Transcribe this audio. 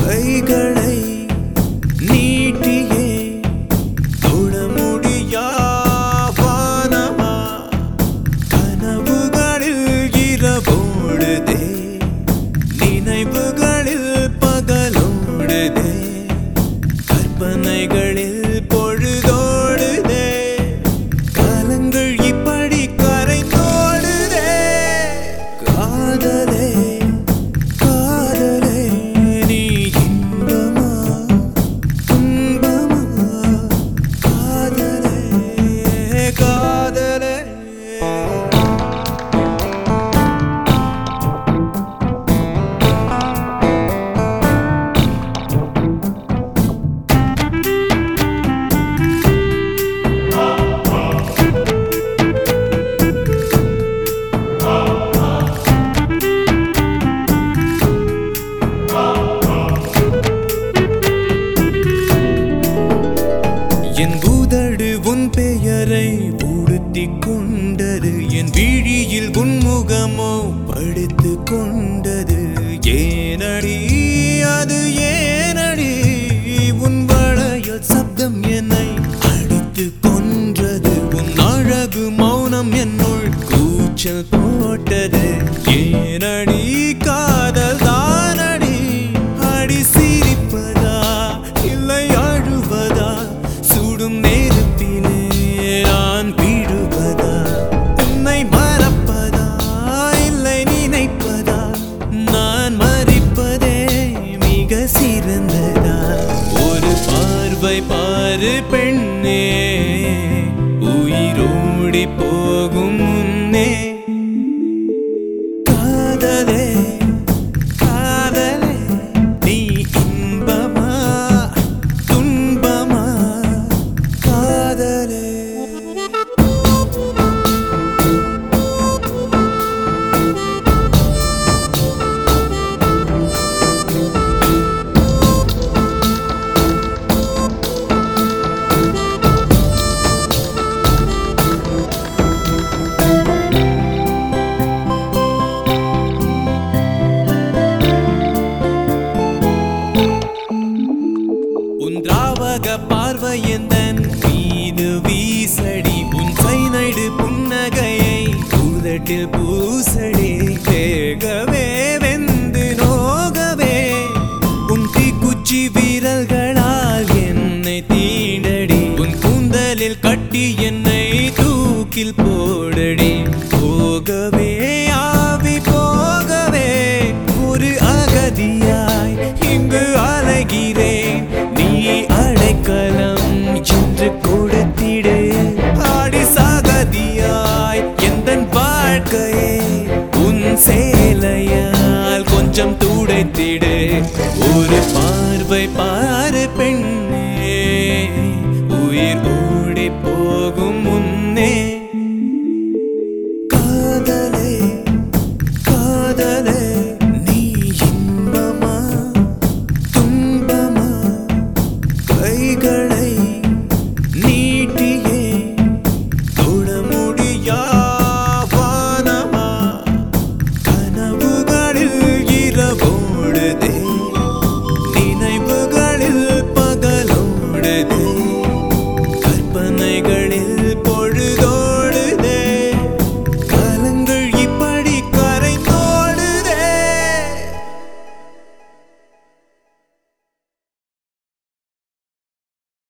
கைகளை நீட்டியே தொட முடியா வானமா கனவுகளில் இரவோடுதே நினைவுகளில் பகலோடுதே கற்பனைகளில் பொழுதோடுதே காலங்கள் இப்படி கரைந்தோடுதே காதலே காதலே நீ இன்பமா துன்பமா காதலே காதலே என் உதடு உன் பெயரை உடுத்திக் கொண்டது என் விழியில் உன் முகமோ படுத்து கொண்டது ஏனடி அது ஏனடி உன் வளையல் சப்தம் என்னை அடித்து கொன்றது உன் அழகு மௌனம் என்னுள் கூச்சல் போட்டது ஏனடி காதல் தானடி அடி சிரிப்பதா இல்லை அழுவதா சுடும் நெருப்பிலே நான் விழுவதா உன்னை மறப்பதா இல்லை நினைப்பதா நான் மறிப்பதே மிக சிறந்ததா ஒரு பார்வை பாரு பெண்ணே உயிரோடி போகும் முன்னே காதலே காதலே நீ இன்பமா துன்பமா காதலே உன் திராவக பார்வை எந்த